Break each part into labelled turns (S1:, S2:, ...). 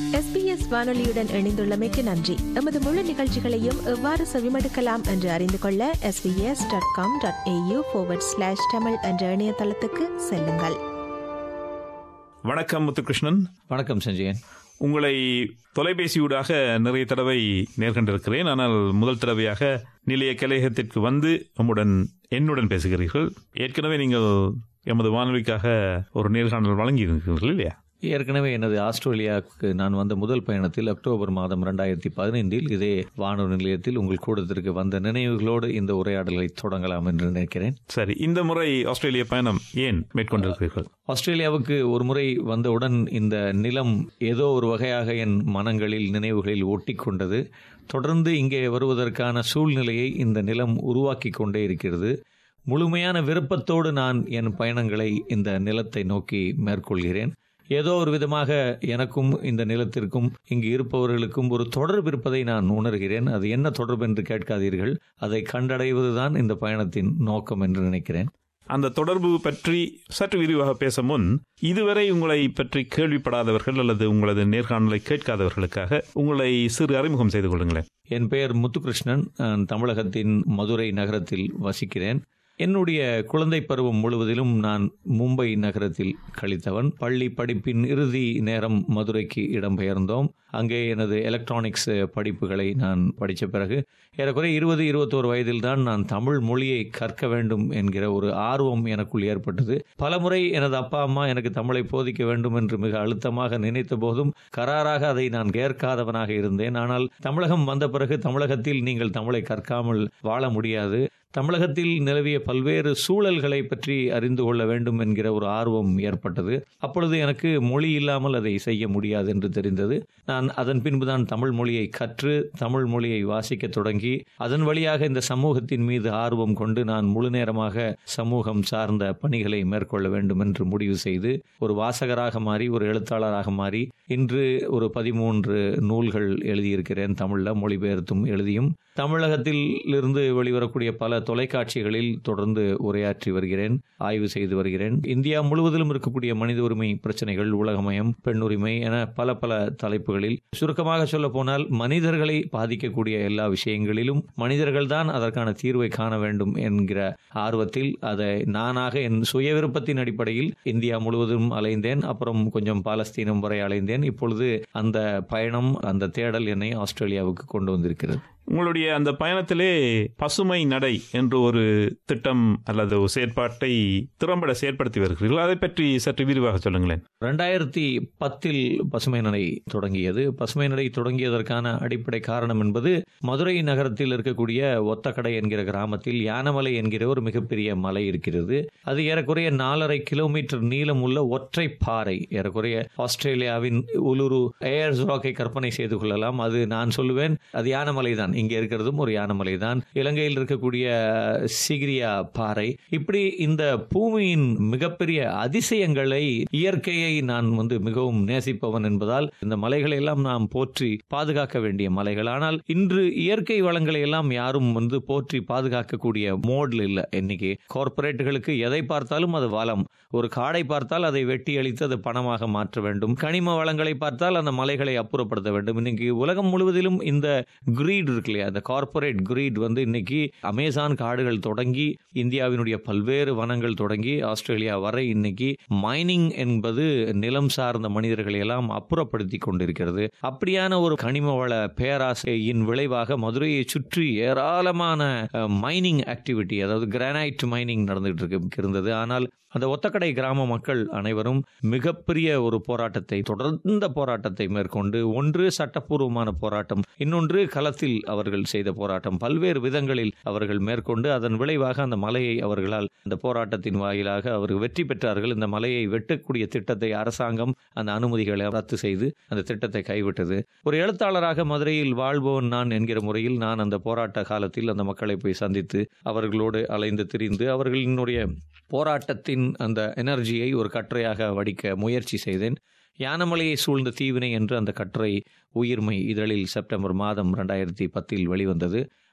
S1: SBS வானொலியுடன் இணைந்துள்ளமைக்கு நன்றி எமது முழு நிகழ்ச்சிகளையும் எவ்வாறு செவிமடுக்கலாம் என்று அறிந்து கொள்ள SBS dot com dot AU slash Tamil என்ற இணையதளத்துக்கு செல்லுங்கள்
S2: வணக்கம் முத்துகிருஷ்ணன்
S3: வணக்கம் சஞ்சயன்
S2: உங்களை தொலைபேசியூடாக நிறைய தடவை நேர்கண்டிருக்கிறேன் ஆனால் முதல் தடவையாக நிலைய கலையகத்திற்கு வந்து நம்முடன் என்னுடன் பேசுகிறீர்கள் ஏற்கனவே நீங்கள் எமது வானொலிக்காக ஒரு நேர்காணல் வழங்கியிருக்கிறீர்கள் இல்லையா
S3: ஏற்கனவே எனது ஆஸ்திரேலியாவுக்கு நான் வந்த முதல் பயணத்தில் அக்டோபர் மாதம் ரெண்டாயிரத்தி பதினைந்தில் இதே வானொலி நிலையத்தில் உங்கள் கூடத்திற்கு வந்த நினைவுகளோடு இந்த உரையாடலை தொடங்கலாம் என்று நினைக்கிறேன்
S2: சரி இந்த முறை ஆஸ்திரேலிய பயணம் ஏன் மேற்கொண்டிருக்கிறீர்கள்
S3: ஆஸ்திரேலியாவுக்கு ஒரு முறை வந்தவுடன் இந்த நிலம் ஏதோ ஒரு வகையாக என் மனங்களில் நினைவுகளில் ஒட்டி கொண்டது தொடர்ந்து இங்கே வருவதற்கான சூழ்நிலையை இந்த நிலம் உருவாக்கி கொண்டே இருக்கிறது முழுமையான விருப்பத்தோடு நான் என் பயணங்களை இந்த நிலத்தை நோக்கி மேற்கொள்கிறேன் ஏதோ ஒரு விதமாக எனக்கும் இந்த நிலத்திற்கும் இங்கு இருப்பவர்களுக்கும் ஒரு தொடர்பு இருப்பதை நான் உணர்கிறேன் அது என்ன தொடர்பு என்று கேட்காதீர்கள் அதை கண்டடைவதுதான் இந்த பயணத்தின் நோக்கம் என்று நினைக்கிறேன்
S2: அந்த தொடர்பு பற்றி சற்று விரிவாக பேச முன் இதுவரை உங்களை பற்றி கேள்விப்படாதவர்கள் அல்லது உங்களது நேர்காணலை கேட்காதவர்களுக்காக உங்களை சிறு அறிமுகம் செய்து கொள்ளுங்களேன்
S3: என் பெயர் முத்துகிருஷ்ணன் நான் தமிழகத்தின் மதுரை நகரத்தில் வசிக்கிறேன் என்னுடைய குழந்தை பருவம் முழுவதிலும் நான் மும்பை நகரத்தில் கழித்தவன் பள்ளி படிப்பின் இறுதி நேரம் மதுரைக்கு இடம்பெயர்ந்தோம் அங்கே எனது எலக்ட்ரானிக்ஸ் படிப்புகளை நான் படித்த பிறகு ஏறக்குறைய இருபது இருபத்தோரு வயதில் தான் நான் தமிழ் மொழியை கற்க வேண்டும் என்கிற ஒரு ஆர்வம் எனக்குள் ஏற்பட்டது பலமுறை எனது அப்பா அம்மா எனக்கு தமிழை போதிக்க வேண்டும் என்று மிக அழுத்தமாக நினைத்த போதும் கராராக அதை நான் கேட்காதவனாக இருந்தேன் ஆனால் தமிழகம் வந்த பிறகு தமிழகத்தில் நீங்கள் தமிழை கற்காமல் வாழ முடியாது தமிழகத்தில் நிலவிய பல்வேறு சூழல்களை பற்றி அறிந்து கொள்ள வேண்டும் என்கிற ஒரு ஆர்வம் ஏற்பட்டது அப்பொழுது எனக்கு மொழி இல்லாமல் அதை செய்ய முடியாது என்று தெரிந்தது நான் அதன் பின்புதான் தமிழ் மொழியை கற்று தமிழ் மொழியை வாசிக்க தொடங்கி அதன் வழியாக இந்த சமூகத்தின் மீது ஆர்வம் கொண்டு நான் முழு நேரமாக சமூகம் சார்ந்த பணிகளை மேற்கொள்ள வேண்டும் என்று முடிவு செய்து ஒரு வாசகராக மாறி ஒரு எழுத்தாளராக மாறி இன்று ஒரு பதிமூன்று நூல்கள் எழுதியிருக்கிறேன் தமிழில் மொழிபெயர்த்தும் எழுதியும் தமிழகத்தில் இருந்து வெளிவரக்கூடிய பல தொலைக்காட்சிகளில் தொடர்ந்து உரையாற்றி வருகிறேன் ஆய்வு செய்து வருகிறேன் இந்தியா முழுவதிலும் இருக்கக்கூடிய மனித உரிமை பிரச்சனைகள் உலகமயம் பெண்ணுரிமை என பல பல தலைப்புகளில் சுருக்கமாக சொல்ல போனால் மனிதர்களை பாதிக்கக்கூடிய எல்லா விஷயங்களிலும் மனிதர்கள் தான் அதற்கான தீர்வை காண வேண்டும் என்கிற ஆர்வத்தில் அதை நானாக என் சுய விருப்பத்தின் அடிப்படையில் இந்தியா முழுவதும் அலைந்தேன் அப்புறம் கொஞ்சம் பாலஸ்தீனம் வரை அலைந்தேன் இப்பொழுது அந்த பயணம் அந்த தேடல் என்னை ஆஸ்திரேலியாவுக்கு கொண்டு வந்திருக்கிறது
S2: உங்களுடைய அந்த பயணத்திலே பசுமை நடை என்று ஒரு திட்டம் அல்லது ஒரு செயற்பாட்டை திறம்பட செயற்படுத்தி வருகிறீர்கள் அதை பற்றி சற்று விரிவாக சொல்லுங்களேன்
S3: ரெண்டாயிரத்தி பத்தில் பசுமை நடை தொடங்கியது பசுமை நடை தொடங்கியதற்கான அடிப்படை காரணம் என்பது மதுரை நகரத்தில் இருக்கக்கூடிய ஒத்தக்கடை என்கிற கிராமத்தில் யானமலை என்கிற ஒரு மிகப்பெரிய மலை இருக்கிறது அது ஏறக்குறைய நாலரை கிலோமீட்டர் நீளம் உள்ள ஒற்றை பாறை ஏறக்குறைய ஆஸ்திரேலியாவின் உலுரு ஏர்ஸ் ராக்கை கற்பனை செய்து கொள்ளலாம் அது நான் சொல்லுவேன் அது யானமலை தான் இங்கே இருக்கிறதும் ஒரு யானமலை தான் இலங்கையில் இருக்கக்கூடிய சிகிரியா பாறை இப்படி இந்த பூமியின் மிகப்பெரிய அதிசயங்களை இயற்கையை நான் வந்து மிகவும் நேசிப்பவன் என்பதால் இந்த மலைகளை எல்லாம் நாம் போற்றி பாதுகாக்க வேண்டிய மலைகள் ஆனால் இன்று இயற்கை வளங்களை எல்லாம் யாரும் வந்து போற்றி பாதுகாக்கக்கூடிய மோட்ல இல்ல இன்னைக்கு கார்பரேட்டுகளுக்கு எதை பார்த்தாலும் அது வளம் ஒரு காடை பார்த்தால் அதை வெட்டி அழித்து அது பணமாக மாற்ற வேண்டும் கனிம வளங்களை பார்த்தால் அந்த மலைகளை அப்புறப்படுத்த வேண்டும் இன்னைக்கு உலகம் முழுவதிலும் இந்த கிரீட் இருக்கு இல்லையா அந்த கார்பரேட் கிரீட் வந்து இன்னைக்கு அமேசான் காடுகள் தொடங்கி இந்தியாவினுடைய பல்வேறு வனங்கள் தொடங்கி ஆஸ்திரேலியா வரை இன்னைக்கு மைனிங் என்பது நிலம் சார்ந்த மனிதர்களை எல்லாம் அப்புறப்படுத்தி கொண்டிருக்கிறது அப்படியான ஒரு கனிம வள பேராசையின் விளைவாக மதுரையை சுற்றி ஏராளமான மைனிங் ஆக்டிவிட்டி அதாவது கிரானைட் மைனிங் நடந்துகிட்டு இருக்கு இருந்தது ஆனால் அந்த ஒத்தக்கடை கிராம மக்கள் அனைவரும் மிகப்பெரிய ஒரு போராட்டத்தை தொடர்ந்த போராட்டத்தை மேற்கொண்டு ஒன்று சட்டப்பூர்வமான போராட்டம் இன்னொன்று களத்தில் அவர்கள் செய்த போராட்டம் பல்வேறு விதங்களில் அவர்கள் மேற்கொண்டு அதன் விளைவாக அந்த மலையை அவர்களால் அந்த போராட்டத்தின் வாயிலாக அவர்கள் வெற்றி பெற்றார்கள் இந்த மலையை வெட்டக்கூடிய திட்டத்தை அரசாங்கம் அந்த அனுமதிகளை ரத்து செய்து அந்த திட்டத்தை கைவிட்டது ஒரு எழுத்தாளராக மதுரையில் வாழ்பவன் நான் என்கிற முறையில் நான் அந்த போராட்ட காலத்தில் அந்த மக்களை போய் சந்தித்து அவர்களோடு அலைந்து திரிந்து அவர்களினுடைய போராட்டத்தின் அந்த எனர்ஜியை ஒரு கட்டுரையாக வடிக்க முயற்சி செய்தேன் யானமலையை சூழ்ந்த தீவினை என்று அந்த கட்டுரை உயிர்மை இதழில் செப்டம்பர் மாதம் ரெண்டாயிரத்தி பத்தில் வெளிவந்தது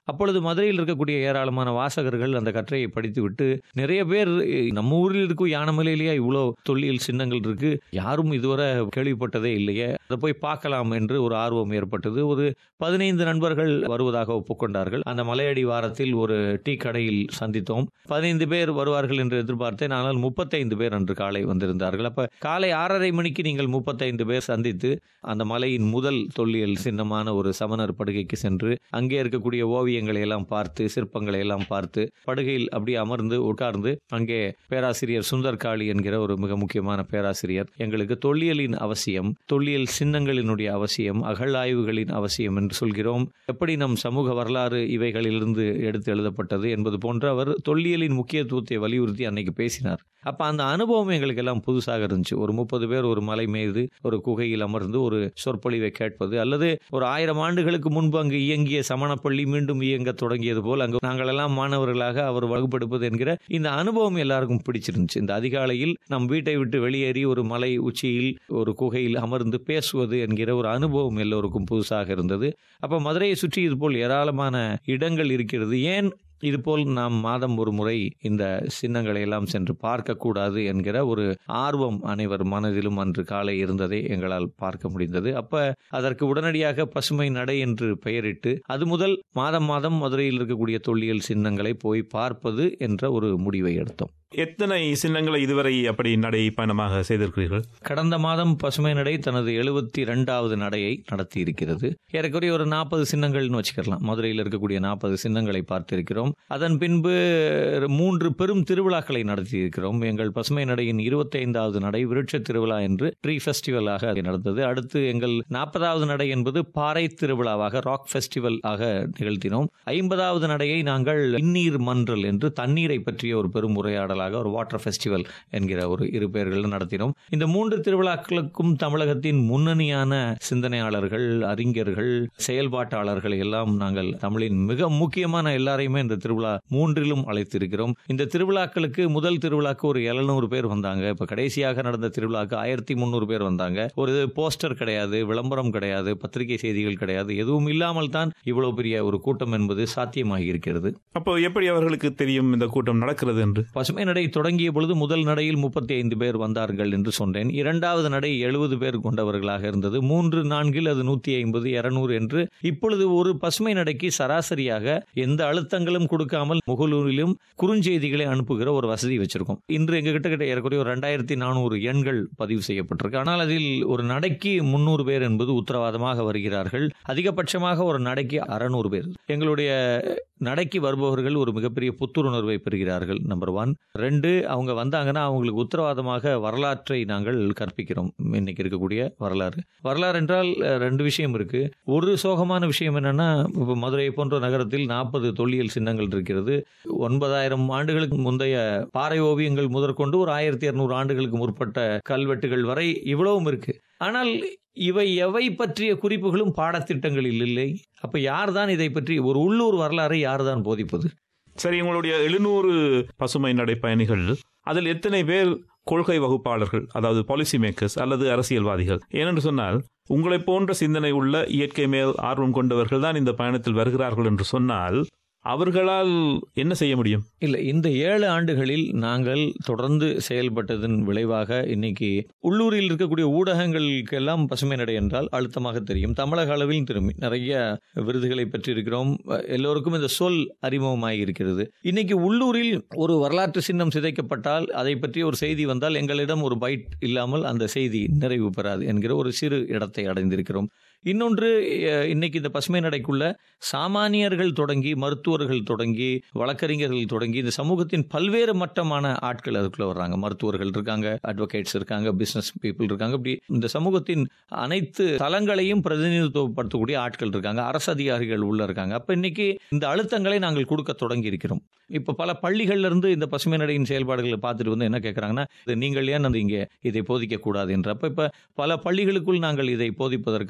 S3: அப்பொழுது மதுரையில் இருக்கக்கூடிய ஏராளமான வாசகர்கள் அந்த கட்டுரையை படித்துவிட்டு நிறைய பேர் நம்ம ஊரில் இருக்கும் யானமலையிலேயே இவ்வளோ தொல்லியல் சின்னங்கள் இருக்கு யாரும் இதுவரை கேள்விப்பட்டதே இல்லையே அதை போய் பார்க்கலாம் என்று ஒரு ஆர்வம் ஏற்பட்டது ஒரு பதினைந்து நண்பர்கள் வருவதாக ஒப்புக்கொண்டார்கள் அந்த மலையடி வாரத்தில் ஒரு டீ கடையில் சந்தித்தோம் பதினைந்து பேர் வருவார்கள் என்று எதிர்பார்த்தேன் ஆனால் முப்பத்தைந்து பேர் அன்று காலை வந்திருந்தார்கள் அப்ப காலை ஆறரை மணிக்கு நீங்கள் முப்பத்தைந்து பேர் சந்தித்து அந்த மலையின் முதல் தொல்லியல் சின்னமான ஒரு சமணர் படுகைக்கு சென்று அங்கே இருக்கக்கூடிய ஓவியங்களை எல்லாம் பார்த்து சிற்பங்களை எல்லாம் பார்த்து படுகையில் அப்படியே அமர்ந்து உட்கார்ந்து அங்கே பேராசிரியர் சுந்தர் காளி என்கிற ஒரு மிக முக்கியமான பேராசிரியர் எங்களுக்கு தொல்லியலின் அவசியம் தொல்லியல் சின்னங்களினுடைய அவசியம் அகழாய்வுகளின் அவசியம் என்று சொல்கிறோம் எப்படி நம் சமூக வரலாறு இவைகளிலிருந்து எடுத்து எழுதப்பட்டது என்பது போன்ற அவர் தொல்லியலின் முக்கியத்துவத்தை வலியுறுத்தி அன்னைக்கு பேசினார் அப்ப அந்த அனுபவம் எங்களுக்கு எல்லாம் புதுசாக இருந்துச்சு ஒரு முப்பது பேர் ஒரு மலை மீது ஒரு குகையில் அமர்ந்து ஒரு சொற்பொழிவை கேட்பது அல்லது ஒரு ஆயிரம் ஆண்டுகளுக்கு முன்பு அங்கு இயங்கிய சமணப்பள்ளி மீண்டும் இயங்க தொடங்கியது போல் அங்கு நாங்கள் எல்லாம் மாணவர்களாக அவர் வகுப்பெடுப்பது என்கிற இந்த அனுபவம் எல்லாருக்கும் பிடிச்சிருந்துச்சு இந்த அதிகாலையில் நம் வீட்டை விட்டு வெளியேறி ஒரு மலை உச்சியில் ஒரு குகையில் அமர்ந்து பேசுவது என்கிற ஒரு அனுபவம் எல்லோருக்கும் புதுசாக இருந்தது அப்ப மதுரையை சுற்றி இது போல் ஏராளமான இடங்கள் இருக்கிறது ஏன் இதுபோல் நாம் மாதம் ஒரு முறை இந்த சின்னங்களை எல்லாம் சென்று பார்க்கக்கூடாது என்கிற ஒரு ஆர்வம் அனைவர் மனதிலும் அன்று காலை இருந்ததை எங்களால் பார்க்க முடிந்தது அப்ப அதற்கு உடனடியாக பசுமை நடை என்று பெயரிட்டு அது முதல் மாதம் மாதம் மதுரையில் இருக்கக்கூடிய தொல்லியல் சின்னங்களை போய் பார்ப்பது என்ற ஒரு முடிவை எடுத்தோம்
S2: எத்தனை சின்னங்களை இதுவரை அப்படி நடை பயணமாக செய்திருக்கிறீர்கள்
S3: கடந்த மாதம் பசுமை நடை தனது எழுபத்தி இரண்டாவது நடையை நடத்தி இருக்கிறது ஏறக்குறைய ஒரு நாற்பது சின்னங்கள்னு வச்சுக்கலாம் மதுரையில் இருக்கக்கூடிய நாற்பது சின்னங்களை பார்த்திருக்கிறோம் அதன் பின்பு மூன்று பெரும் திருவிழாக்களை நடத்தி இருக்கிறோம் எங்கள் பசுமை நடையின் இருபத்தி ஐந்தாவது நடை விருட்ச திருவிழா என்று ட்ரீ ஃபெஸ்டிவலாக அது நடந்தது அடுத்து எங்கள் நாற்பதாவது நடை என்பது பாறை திருவிழாவாக ராக் ஃபெஸ்டிவல் ஆக நிகழ்த்தினோம் ஐம்பதாவது நடையை நாங்கள் இந்நீர் மன்றல் என்று தண்ணீரை பற்றிய ஒரு பெரும் உரையாடலாக ஒரு வாட்டர் ஃபெஸ்டிவல் என்கிற ஒரு இரு பெயர்கள் நடத்தினோம் இந்த மூன்று திருவிழாக்களுக்கும் தமிழகத்தின் முன்னணியான சிந்தனையாளர்கள் அறிஞர்கள் செயல்பாட்டாளர்கள் எல்லாம் நாங்கள் தமிழின் மிக முக்கியமான எல்லாரையுமே இந்த திருவிழா மூன்றிலும் அழைத்திருக்கிறோம் இந்த திருவிழாக்களுக்கு முதல் திருவிழாக்கு ஒரு எழுநூறு பேர் வந்தாங்க இப்ப கடைசியாக நடந்த திருவிழாக்கு ஆயிரத்தி முந்நூறு பேர் வந்தாங்க ஒரு போஸ்டர் கிடையாது விளம்பரம் கிடையாது பத்திரிகை செய்திகள் கிடையாது எதுவும் இல்லாமல் தான் இவ்வளவு பெரிய ஒரு கூட்டம் என்பது சாத்தியமாகி இருக்கிறது
S2: அப்போ எப்படி அவர்களுக்கு தெரியும் இந்த கூட்டம் நடக்கிறது என்று
S3: பசுமை நடை தொடங்கிய பொழுது முதல் நடையில் முப்பத்தி ஐந்து பேர் வந்தார்கள் என்று சொன்னேன் இரண்டாவது நடை எழுபது பேர் கொண்டவர்களாக இருந்தது மூன்று நான்கில் அது நூத்தி ஐம்பது இருநூறு என்று இப்பொழுது ஒரு பசுமை நடைக்கு சராசரியாக எந்த அழுத்தங்களும் கொடுக்காமல் முகலூரிலும் குறுஞ்செய்திகளை அனுப்புகிற ஒரு வசதி வச்சிருக்கோம் இன்று எங்க கிட்ட கிட்ட ஏறக்குறைய ஒரு ரெண்டாயிரத்தி நானூறு எண்கள் பதிவு செய்யப்பட்டிருக்கு ஆனால் அதில் ஒரு நடைக்கு முன்னூறு பேர் என்பது உத்தரவாதமாக வருகிறார்கள் அதிகபட்சமாக ஒரு நடைக்கு அறநூறு பேர் எங்களுடைய நடைக்கு வருபவர்கள் ஒரு மிகப்பெரிய புத்துணர்வை பெறுகிறார்கள் நம்பர் ஒன் ரெண்டு அவங்க வந்தாங்கன்னா அவங்களுக்கு உத்தரவாதமாக வரலாற்றை நாங்கள் கற்பிக்கிறோம் இன்னைக்கு இருக்கக்கூடிய வரலாறு வரலாறு என்றால் அஹ், ரெண்டு விஷயம் இருக்கு ஒரு சோகமான விஷயம் என்னன்னா இப்போ மதுரை போன்ற நகரத்தில் நாற்பது தொல்லியல் சின்னங்கள் இருக்கிறது ஒன்பதாயிரம் ஆண்டுகளுக்கு முந்தைய பாறை ஓவியங்கள் முதற்கொண்டு ஒரு ஆயிரத்தி இருநூறு ஆண்டுகளுக்கு முற்பட்ட கல்வெட்டுகள் வரை இவ்வளவும் இருக்கு ஆனால் இவை எவை பற்றிய குறிப்புகளும் பாடத்திட்டங்களில் இல்லை அப்ப யார்தான் இதை பற்றி ஒரு உள்ளூர் வரலாறை யார்தான் போதிப்பது
S2: சரி உங்களுடைய எழுநூறு பசுமை நடை பயணிகள் அதில் எத்தனை பேர் கொள்கை வகுப்பாளர்கள் அதாவது பாலிசி மேக்கர்ஸ் அல்லது அரசியல்வாதிகள் ஏனென்று சொன்னால் உங்களைப் போன்ற சிந்தனை உள்ள இயற்கை மேல் ஆர்வம் கொண்டவர்கள் தான் இந்த பயணத்தில் வருகிறார்கள் என்று சொன்னால் அவர்களால் என்ன செய்ய முடியும்
S3: இல்ல இந்த ஏழு ஆண்டுகளில் நாங்கள் தொடர்ந்து செயல்பட்டதன் விளைவாக இன்னைக்கு உள்ளூரில் இருக்கக்கூடிய ஊடகங்களுக்கெல்லாம் பசுமை நடை என்றால் அழுத்தமாக தெரியும் தமிழக அளவில் திரும்பி நிறைய விருதுகளை பெற்றிருக்கிறோம் எல்லோருக்கும் இந்த சொல் அறிமுகமாகி இருக்கிறது இன்னைக்கு உள்ளூரில் ஒரு வரலாற்று சின்னம் சிதைக்கப்பட்டால் அதை பற்றி ஒரு செய்தி வந்தால் எங்களிடம் ஒரு பைட் இல்லாமல் அந்த செய்தி நிறைவு பெறாது என்கிற ஒரு சிறு இடத்தை அடைந்திருக்கிறோம் இன்னொன்று அஹ், இன்னைக்கு இந்த பசுமை நடைக்குள்ள சாமானியர்கள் தொடங்கி மருத்துவர்கள் தொடங்கி வழக்கறிஞர்கள் தொடங்கி இந்த சமூகத்தின் பல்வேறு மட்டமான ஆட்கள் அதுக்குள்ள வர்றாங்க மருத்துவர்கள் இருக்காங்க அட்வொகேட்ஸ் இருக்காங்க பிசினஸ் பீப்புள் இருக்காங்க இப்படி இந்த சமூகத்தின் அனைத்து தளங்களையும் பிரதிநிதித்துவப்படுத்தக்கூடிய ஆட்கள் இருக்காங்க அரசு அதிகாரிகள் உள்ள இருக்காங்க அப்ப இன்னைக்கு இந்த அழுத்தங்களை நாங்கள் கொடுக்க தொடங்கி இருக்கிறோம் இப்ப பல பள்ளிகள்ல இருந்து இந்த பசுமை நடையின் செயல்பாடுகளை பார்த்துட்டு வந்து என்ன கேட்கறாங்கன்னா இது நீங்கள் ஏன் அந்த இங்கே இதை போதிக்க கூடாது என்ற அப்ப இப்ப பல பள்ளிகளுக்குள் நாங்கள் இதை போதிப்பதற்கான ஒரு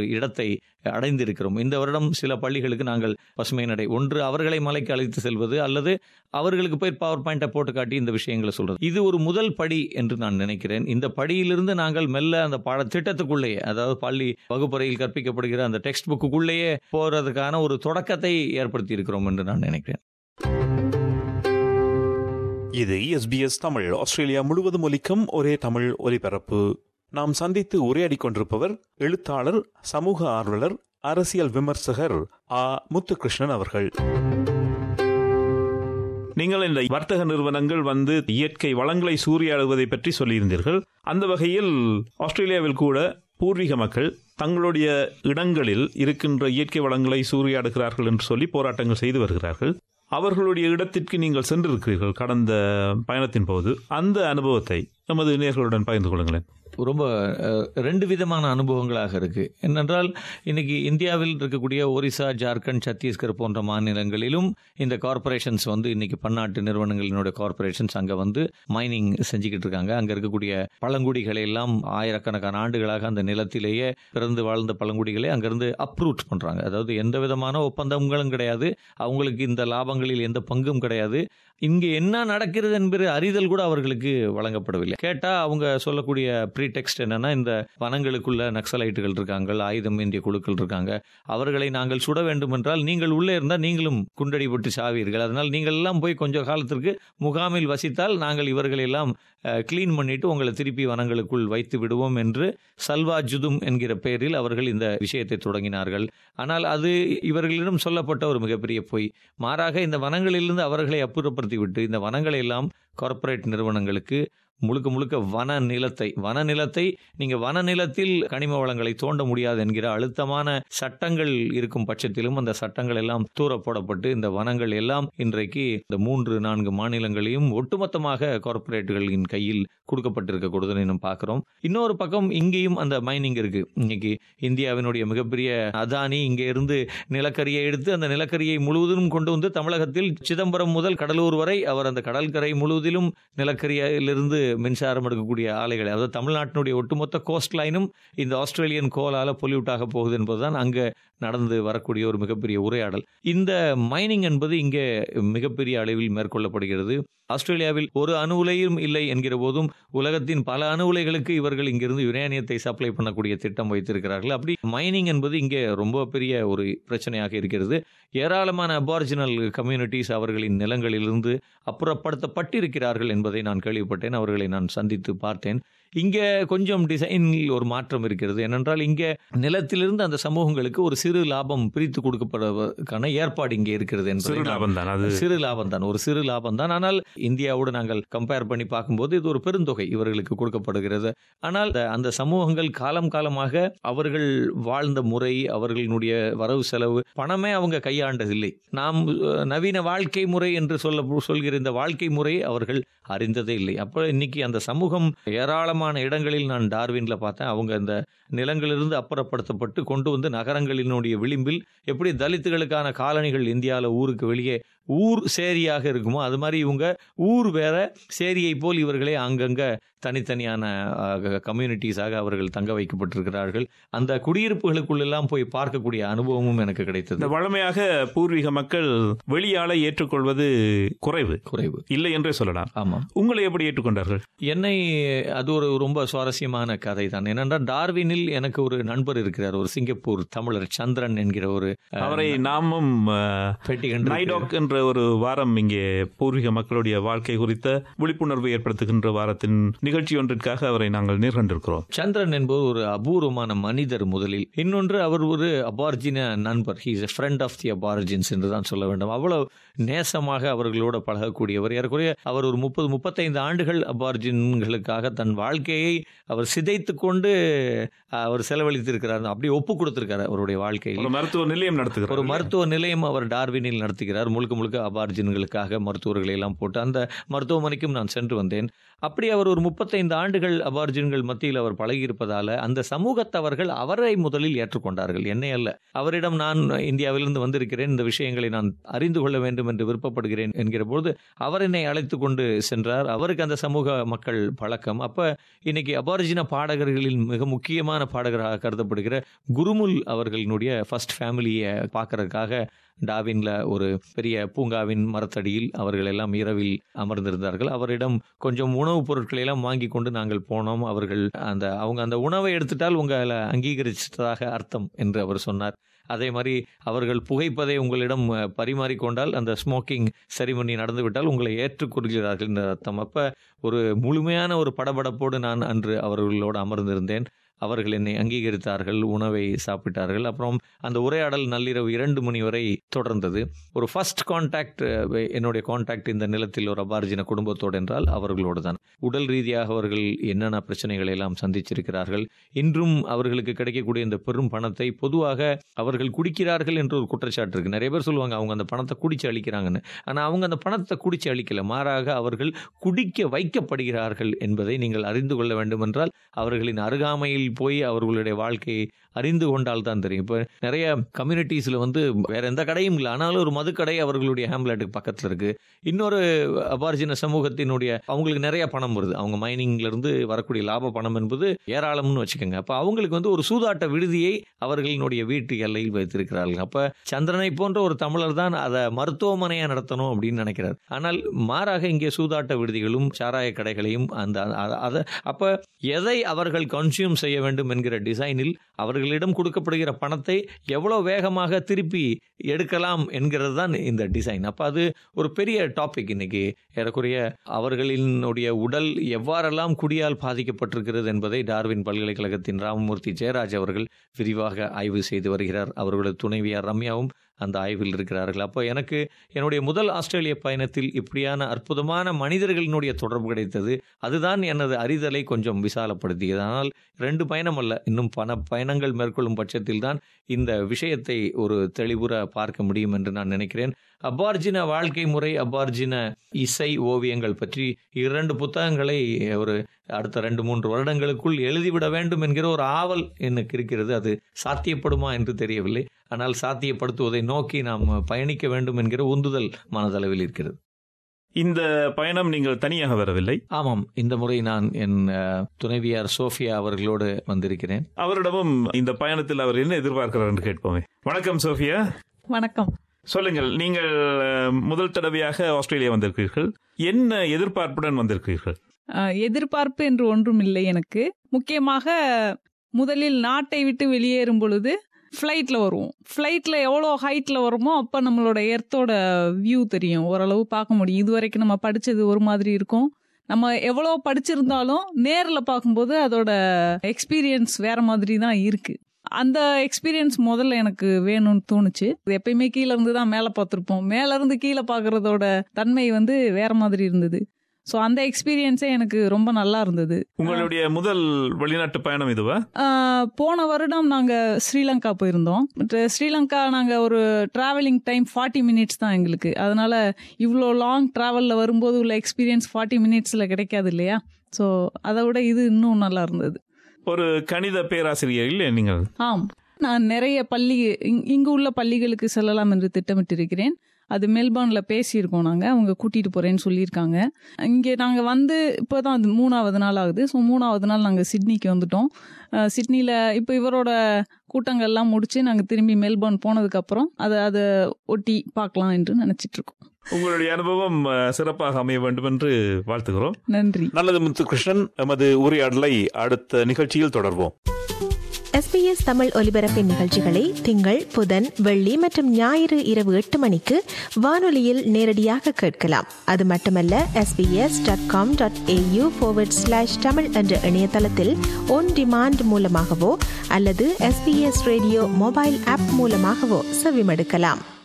S3: இடத்தை அடைந்திருக்கிறோம் இந்த வருடம் சில பள்ளிகளுக்கு நாங்கள் பசுமை நடை ஒன்று அவர்களை மலைக்கு அழைத்து செல்வது அல்லது அவர்களுக்கு போய் பவர் பாயிண்டை போட்டு காட்டி இந்த விஷயங்களை சொல்றது இது ஒரு முதல் படி என்று நான் நினைக்கிறேன் இந்த படியிலிருந்து நாங்கள் மெல்ல அந்த பாடத்திட்டத்துக்குள்ளேயே அதாவது பள்ளி வகுப்பறையில் கற்பிக்கப்படுகிற அந்த டெக்ஸ்ட் புக்குள்ளேயே போறதுக்கான ஒரு தொடக்கத்தை ஏற்படுத்தி இருக்கிறோம் என்று நான் நினைக்கிறேன்
S4: இது எஸ்பிஎஸ் தமிழ் ஆஸ்திரேலியா முழுவதும் ஒலிக்கும் ஒரே தமிழ் ஒலிபரப்பு நாம் சந்தித்து உரையாடிக் கொண்டிருப்பவர் எழுத்தாளர் சமூக ஆர்வலர் அரசியல் விமர்சகர் ஆ முத்துகிருஷ்ணன் அவர்கள்
S2: நீங்கள் இந்த வர்த்தக நிறுவனங்கள் வந்து இயற்கை வளங்களை சூறையாடுவதை பற்றி சொல்லியிருந்தீர்கள் அந்த வகையில் ஆஸ்திரேலியாவில் கூட பூர்வீக மக்கள் தங்களுடைய இடங்களில் இருக்கின்ற இயற்கை வளங்களை சூறையாடுகிறார்கள் என்று சொல்லி போராட்டங்கள் செய்து வருகிறார்கள் அவர்களுடைய இடத்திற்கு நீங்கள் சென்றிருக்கிறீர்கள் கடந்த பயணத்தின் போது அந்த அனுபவத்தை நமது நேர்களுடன் பகிர்ந்து கொள்ளுங்களேன்
S3: ரொம்ப அஹ், ரெண்டு விதமான அனுபவங்களாக இருக்கு என்னென்றால் இன்னைக்கு இந்தியாவில் இருக்கக்கூடிய ஒரிசா ஜார்க்கண்ட் சத்தீஸ்கர் போன்ற மாநிலங்களிலும் இந்த கார்ப்பரேஷன்ஸ் வந்து இன்னைக்கு பன்னாட்டு நிறுவனங்களினுடைய கார்ப்பரேஷன்ஸ் அங்கே வந்து மைனிங் செஞ்சுக்கிட்டு இருக்காங்க அங்கே இருக்கக்கூடிய பழங்குடிகளை எல்லாம் ஆயிரக்கணக்கான ஆண்டுகளாக அந்த நிலத்திலேயே பிறந்து வாழ்ந்த பழங்குடிகளை அங்கிருந்து அப்ரூட் பண்றாங்க அதாவது எந்த விதமான ஒப்பந்தங்களும் கிடையாது அவங்களுக்கு இந்த லாபங்களில் எந்த பங்கும் கிடையாது இங்கே என்ன நடக்கிறது என்பது அறிதல் கூட அவர்களுக்கு வழங்கப்படவில்லை கேட்டா அவங்க சொல்லக்கூடிய ப்ரீடெக்ஸ்ட் என்னன்னா இந்த வனங்களுக்குள்ள நக்சலைட்டுகள் இருக்காங்க ஆயுதம் ஏந்திய குழுக்கள் இருக்காங்க அவர்களை நாங்கள் சுட வேண்டும் என்றால் நீங்கள் உள்ளே இருந்தால் நீங்களும் குண்டடிபட்டு சாவீர்கள் அதனால் நீங்கள் எல்லாம் போய் கொஞ்ச காலத்திற்கு முகாமில் வசித்தால் நாங்கள் இவர்களை எல்லாம் க்ளீன் பண்ணிட்டு உங்களை திருப்பி வனங்களுக்குள் வைத்து விடுவோம் என்று சல்வா ஜுதும் என்கிற பெயரில் அவர்கள் இந்த விஷயத்தை தொடங்கினார்கள் ஆனால் அது இவர்களிடம் சொல்லப்பட்ட ஒரு மிகப்பெரிய பொய் மாறாக இந்த வனங்களிலிருந்து அவர்களை அப்புறப்படுத்தி விட்டு இந்த வனங்களை எல்லாம் கார்ப்பரேட் நிறுவனங்களுக்கு முழுக்க முழுக்க வன நிலத்தை வன நிலத்தை நீங்க வன நிலத்தில் கனிம வளங்களை தோண்ட முடியாது என்கிற அழுத்தமான சட்டங்கள் இருக்கும் பட்சத்திலும் அந்த சட்டங்கள் எல்லாம் தூர போடப்பட்டு இந்த வனங்கள் எல்லாம் இன்றைக்கு இந்த மூன்று நான்கு மாநிலங்களையும் ஒட்டுமொத்தமாக கார்ப்பரேட்டுகளின் கையில் கொடுக்கப்பட்டிருக்கக்கூடாதுன்னு நம்ம பார்க்கிறோம் இன்னொரு பக்கம் இங்கேயும் அந்த மைனிங் இருக்கு இன்னைக்கு இந்தியாவினுடைய மிகப்பெரிய அதானி இங்கே இருந்து நிலக்கரியை எடுத்து அந்த நிலக்கரியை முழுவதும் கொண்டு வந்து தமிழகத்தில் சிதம்பரம் முதல் கடலூர் வரை அவர் அந்த கடற்கரை முழுவதிலும் நிலக்கரியிலிருந்து மின்சாரம் எடுக்கக்கூடிய ஆலைகளை அதாவது தமிழ்நாட்டினுடைய ஒட்டுமொத்த கோஸ்ட் லைனும் இந்த ஆஸ்திரேலியன் கோலால பொல்யூட் ஆக போகுது என்பதுதான் அங்க நடந்து வரக்கூடிய ஒரு மிகப்பெரிய உரையாடல் இந்த மைனிங் என்பது இங்கே மிகப்பெரிய அளவில் மேற்கொள்ளப்படுகிறது ஆஸ்திரேலியாவில் ஒரு அணு உலையும் இல்லை என்கிற போதும் உலகத்தின் பல அணு உலைகளுக்கு இவர்கள் இங்கிருந்து யுரேனியத்தை சப்ளை பண்ணக்கூடிய திட்டம் வைத்திருக்கிறார்கள் அப்படி மைனிங் என்பது இங்கே ரொம்ப பெரிய ஒரு பிரச்சனையாக இருக்கிறது ஏராளமான அபார்ஜினல் கம்யூனிட்டிஸ் அவர்களின் நிலங்களிலிருந்து அப்புறப்படுத்தப்பட்டிருக்கிறார்கள் என்பதை நான் கேள்விப்பட்டேன் அவர்களை நான் சந்தித்து பார்த்தேன் இங்கே கொஞ்சம் டிசைனில் ஒரு மாற்றம் இருக்கிறது ஏனென்றால் இங்கே நிலத்திலிருந்து அந்த சமூகங்களுக்கு ஒரு சிறு லாபம் பிரித்து கொடுக்கப்படுவதற்கான ஏற்பாடு இங்கே இருக்கிறது என்பதை
S2: சிறு
S3: நான்
S2: லாபம் தான் அது
S3: சிறு லாபம் தான் ஒரு சிறு லாபம் தான் ஆனால் இந்தியாவோடு நாங்கள் கம்பேர் பண்ணி பார்க்கும்போது இது ஒரு பெருந்தொகை இவர்களுக்கு கொடுக்கப்படுகிறது ஆனால் அந்த- அந்த சமூகங்கள் காலம் காலமாக அவர்கள் வாழ்ந்த முறை அவர்களுடைய வரவு செலவு பணமே அவங்க கையாண்டதில்லை நாம் அஹ், நவீன வாழ்க்கை முறை என்று சொல்ல சொல்கிற இந்த வாழ்க்கை முறை அவர்கள் அறிந்ததே இல்லை அப்போ இன்னைக்கு அந்த சமூகம் ஏராளமான இடங்களில் நான் டார்வின்ல பார்த்தேன் அவங்க அந்த நிலங்களிலிருந்து அப்புறப்படுத்தப்பட்டு கொண்டு வந்து நகரங்களினுடைய விளிம்பில் எப்படி தலித்துகளுக்கான காலனிகள் இந்தியாவில் ஊருக்கு வெளியே ஊர் சேரியாக இருக்குமோ அது மாதிரி இவங்க ஊர் வேற சேரியை போல் இவர்களே அங்கங்க தனித்தனியான கம்யூனிட்டிஸாக அவர்கள் தங்க வைக்கப்பட்டிருக்கிறார்கள் அந்த குடியிருப்புகளுக்குள்ளெல்லாம் போய் பார்க்கக்கூடிய அனுபவமும் எனக்கு கிடைத்தது
S2: இந்த வழமையாக பூர்வீக மக்கள் வெளியாளை ஏற்றுக்கொள்வது குறைவு
S3: குறைவு
S2: இல்லை என்றே சொல்லலாம்
S3: ஆமாம்
S2: உங்களை எப்படி ஏற்றுக்கொண்டார்கள்
S3: என்னை அது ஒரு ரொம்ப சுவாரஸ்யமான கதை தான் ஏனென்றால் டார்வினில் எனக்கு ஒரு நண்பர் இருக்கிறார் ஒரு சிங்கப்பூர் தமிழர் சந்திரன் என்கிற ஒரு அஹ்,
S2: அவரை நாமும் அஹ்,
S3: பெட்டி கண்டு
S2: நைடாக் என்ற ஒரு வாரம் இங்கே பூர்வீக மக்களுடைய வாழ்க்கை குறித்த விழிப்புணர்வு ஏற்படுத்துகின்ற வாரத்தின் நிகழ்ச்சி ஒன்றிற்காக அவரை நாங்கள் நேர்கொண்டிருக்கிறோம்
S3: சந்திரன் என்பவர் ஒரு அபூர்வமான மனிதர் முதலில் இன்னொன்று அவர் ஒரு அபார்ஜின நண்பர் he's a friend of the aborigines என்று தான் சொல்ல வேண்டும் அவ்வளவு நேசமாக அவர்களோட பழகக்கூடியவர் ஏறக்குறைய அவர் ஒரு முப்பது முப்பத்தைந்து ஆண்டுகள் அபார்ஜின்களுக்காக தன் வாழ்க்கையை அவர் சிதைத்து கொண்டு அவர் செலவழித்திருக்கிறார் அப்படி ஒப்பு கொடுத்திருக்காரு அவருடைய வாழ்க்கையில்
S2: ஒரு மருத்துவ நிலையம்
S3: ஒரு
S2: நடத்துகிறார்
S3: மருத்துவ நிலையம் அவர் டார்வினில் நடத்துகிறார் முழுக்க முழுக்க முழுக்க அபார்ஜின்களுக்காக மருத்துவர்களை எல்லாம் போட்டு அந்த மருத்துவமனைக்கும் நான் சென்று வந்தேன் அப்படி அவர் ஒரு முப்பத்தைந்து ஆண்டுகள் அபார்ஜின்கள் மத்தியில் அவர் பழகியிருப்பதால அந்த சமூகத்தவர்கள் அவரை முதலில் ஏற்றுக்கொண்டார்கள் என்னை அல்ல அவரிடம் நான் இந்தியாவிலிருந்து வந்திருக்கிறேன் இந்த விஷயங்களை நான் அறிந்து கொள்ள வேண்டும் என்று விருப்பப்படுகிறேன் என்கிற பொழுது அவர் என்னை அழைத்து கொண்டு சென்றார் அவருக்கு அந்த சமூக மக்கள் பழக்கம் அப்ப இன்னைக்கு அபாரிஜின பாடகர்களில் மிக முக்கியமான பாடகராக கருதப்படுகிற குருமுல் அவர்களினுடைய ஃபர்ஸ்ட் ஃபேமிலியை பார்க்கறதுக்காக டாவின்ல ஒரு பெரிய பூங்காவின் மரத்தடியில் அவர்கள் எல்லாம் இரவில் அமர்ந்திருந்தார்கள் அவரிடம் கொஞ்சம் உணவுப் பொருட்களை எல்லாம் வாங்கி கொண்டு நாங்கள் போனோம் அவர்கள் அந்த அவங்க அந்த உணவை எடுத்துட்டால் உங்களை அங்கீகரிச்சதாக அர்த்தம் என்று அவர் சொன்னார் அதே மாதிரி அவர்கள் புகைப்பதை உங்களிடம் அஹ், பரிமாறிக்கொண்டால் அந்த ஸ்மோக்கிங் செரிமனி நடந்துவிட்டால் உங்களை ஏற்றுக்கொள்கிறார்கள் என்ற அர்த்தம் அப்ப ஒரு முழுமையான ஒரு படபடப்போடு நான் அன்று அவர்களோடு அமர்ந்திருந்தேன் அவர்கள் என்னை அங்கீகரித்தார்கள் உணவை சாப்பிட்டார்கள் அப்புறம் அந்த உரையாடல் நள்ளிரவு இரண்டு மணி வரை தொடர்ந்தது ஒரு ஃபர்ஸ்ட் கான்டாக்ட் என்னுடைய கான்டாக்ட் இந்த நிலத்தில் ஒரு அபார்ஜின குடும்பத்தோடு என்றால் அவர்களோடு தான் உடல் ரீதியாக அவர்கள் என்னென்ன பிரச்சனைகளை எல்லாம் சந்திச்சிருக்கிறார்கள் இன்றும் அவர்களுக்கு கிடைக்கக்கூடிய இந்த பெரும் பணத்தை பொதுவாக அவர்கள் குடிக்கிறார்கள் என்று ஒரு குற்றச்சாட்டு இருக்கு நிறைய பேர் சொல்லுவாங்க அவங்க அந்த பணத்தை குடிச்சு அளிக்கிறாங்கன்னு ஆனால் அவங்க அந்த பணத்தை குடிச்சு அளிக்கல மாறாக அவர்கள் குடிக்க வைக்கப்படுகிறார்கள் என்பதை நீங்கள் அறிந்து கொள்ள வேண்டும் என்றால் அவர்களின் அருகாமையில் போய் அவர்களுடைய வாழ்க்கையை அறிந்து கொண்டால் தான் தெரியும் இப்போ நிறைய கம்யூனிட்டிஸில் வந்து வேற எந்த கடையும் இல்லை ஆனாலும் ஒரு மதுக்கடை அவர்களுடைய ஹேம்லெட்டுக்கு பக்கத்தில் இருக்கு இன்னொரு அபார்ஜின சமூகத்தினுடைய அவங்களுக்கு நிறைய பணம் வருது அவங்க மைனிங்ல இருந்து வரக்கூடிய லாப பணம் என்பது ஏராளம்னு வச்சுக்கோங்க அப்போ அவங்களுக்கு வந்து ஒரு சூதாட்ட விடுதியை அவர்களினுடைய வீட்டு எல்லையில் வைத்திருக்கிறார்கள் அப்ப சந்திரனை போன்ற ஒரு தமிழர் தான் அதை மருத்துவமனையா நடத்தணும் அப்படின்னு நினைக்கிறார் ஆனால் மாறாக இங்கே சூதாட்ட விடுதிகளும் சாராய கடைகளையும் அந்த அ- அத அப்ப எதை அவர்கள் கன்சியூம் செய்ய வேண்டும் என்கிற டிசைனில் அவர்களிடம் கொடுக்கப்படுகிற பணத்தை எவ்வளவு வேகமாக திருப்பி எடுக்கலாம் என்கிறது தான் இந்த டிசைன் அப்ப அது ஒரு பெரிய டாபிக் இன்னைக்கு ஏறக்குறைய அவர்களினுடைய உடல் எவ்வாறெல்லாம் குடியால் பாதிக்கப்பட்டிருக்கிறது என்பதை டார்வின் பல்கலைக்கழகத்தின் ராமமூர்த்தி ஜெயராஜ் அவர்கள் விரிவாக ஆய்வு செய்து வருகிறார் அவர்களது துணைவியார் ரம்யாவும் அந்த ஆய்வில் இருக்கிறார்கள் அப்போ எனக்கு என்னுடைய முதல் ஆஸ்திரேலிய பயணத்தில் இப்படியான அற்புதமான மனிதர்களினுடைய தொடர்பு கிடைத்தது அதுதான் எனது அறிதலை கொஞ்சம் விசாலப்படுத்தியது ஆனால் ரெண்டு பயணம் அல்ல இன்னும் பல பயணங்கள் மேற்கொள்ளும் பட்சத்தில் தான் இந்த விஷயத்தை ஒரு தெளிவுற பார்க்க முடியும் என்று நான் நினைக்கிறேன் அபார்ஜின வாழ்க்கை முறை அபார்ஜின இசை ஓவியங்கள் பற்றி இரண்டு புத்தகங்களை ஒரு அடுத்த ரெண்டு மூன்று வருடங்களுக்குள் எழுதிவிட வேண்டும் என்கிற ஒரு ஆவல் எனக்கு இருக்கிறது அது சாத்தியப்படுமா என்று தெரியவில்லை ஆனால் சாத்தியப்படுத்துவதை நோக்கி நாம் பயணிக்க வேண்டும் என்கிற உந்துதல் மனதளவில் இருக்கிறது
S2: இந்த பயணம் நீங்கள் தனியாக வரவில்லை
S3: ஆமாம் இந்த முறை நான் என் அஹ், துணைவியார் சோஃபியா அவர்களோடு வந்திருக்கிறேன்
S2: அவரிடமும் இந்த பயணத்தில் அவர் என்ன எதிர்பார்க்கிறார் என்று கேட்போமே வணக்கம் சோஃபியா
S5: வணக்கம்
S2: சொல்லுங்கள் நீங்கள் அஹ், முதல் தடவையாக ஆஸ்திரேலியா வந்திருக்கிறீர்கள் என்ன எதிர்பார்ப்புடன் வந்திருக்கிறீர்கள்
S5: அஹ், எதிர்பார்ப்பு என்று ஒன்றும் இல்லை எனக்கு முக்கியமாக முதலில் நாட்டை விட்டு வெளியேறும் பொழுது ஃப்ளைட்டில் வருவோம் ஃப்ளைட்டில் எவ்வளோ ஹைட்டில் வருமோ அப்போ நம்மளோட எர்த்தோட வியூ தெரியும் ஓரளவு பார்க்க முடியும் இது வரைக்கும் நம்ம படித்தது ஒரு மாதிரி இருக்கும் நம்ம எவ்வளோ படிச்சிருந்தாலும் நேரில் பார்க்கும்போது அதோட எக்ஸ்பீரியன்ஸ் வேற மாதிரி தான் இருக்கு அந்த எக்ஸ்பீரியன்ஸ் முதல்ல எனக்கு வேணும்னு தோணுச்சு இது எப்பயுமே கீழே இருந்து தான் மேலே பார்த்துருப்போம் மேலே இருந்து கீழே பார்க்கறதோட தன்மை வந்து வேற மாதிரி இருந்தது ஸோ அந்த எக்ஸ்பீரியன்ஸே எனக்கு ரொம்ப நல்லா இருந்தது
S2: உங்களுடைய முதல் வெளிநாட்டு பயணம் இதுவா
S5: ஆஹ் போன வருடம் நாங்கள் ஸ்ரீலங்கா போயிருந்தோம் பட் ஸ்ரீலங்கா நாங்கள் ஒரு ட்ராவலிங் டைம் ஃபார்ட்டி மினிட்ஸ் தான் எங்களுக்கு அதனால இவ்வளோ லாங் ட்ராவலில் வரும்போது உள்ள எக்ஸ்பீரியன்ஸ் ஃபார்ட்டி மினிட்ஸில் கிடைக்காது இல்லையா ஸோ அதை விட இது இன்னும் நல்லா இருந்தது
S2: ஒரு கணித பேராசிரியர் இல்லை நீங்கள்
S5: ஆம் நான் நிறைய பள்ளி இங்- இங்கு உள்ள பள்ளிகளுக்கு செல்லலாம் என்று திட்டமிட்டிருக்கிறேன் அது மெல்பர்னில் பேசியிருக்கோம் நாங்கள் அவங்க கூட்டிகிட்டு போகிறேன்னு சொல்லியிருக்காங்க இங்கே நாங்கள் வந்து இப்போ தான் அது மூணாவது நாள் ஆகுது ஸோ மூணாவது நாள் நாங்கள் சிட்னிக்கு வந்துட்டோம் அஹ் சிட்னியில் இப்போ இவரோட கூட்டங்கள்லாம் முடித்து நாங்கள் திரும்பி மெல்பர்ன் போனதுக்கப்புறம் அதை அதை ஒட்டி பார்க்கலாம் என்று நினச்சிட்டு இருக்கோம்
S2: உங்களுடைய அனுபவம் அஹ், சிறப்பாக அமைய வேண்டும் என்று வாழ்த்துகிறோம்
S5: நன்றி
S4: நல்லது முத்துகிருஷ்ணன் எமது உரையாடலை அடுத்த நிகழ்ச்சியில் தொடர்வோம்
S1: எஸ்பிஎஸ் தமிழ் ஒலிபரப்பின் நிகழ்ச்சிகளை திங்கள் புதன் வெள்ளி மற்றும் ஞாயிறு இரவு எட்டு மணிக்கு வானொலியில் நேரடியாக கேட்கலாம் அது மட்டுமல்ல SBS dot com dot AU slash Tamil என்ற இணையதளத்தில் ஒன் டிமாண்ட் மூலமாகவோ அல்லது எஸ்பிஎஸ் ரேடியோ மொபைல் ஆப் மூலமாகவோ செவிமடுக்கலாம்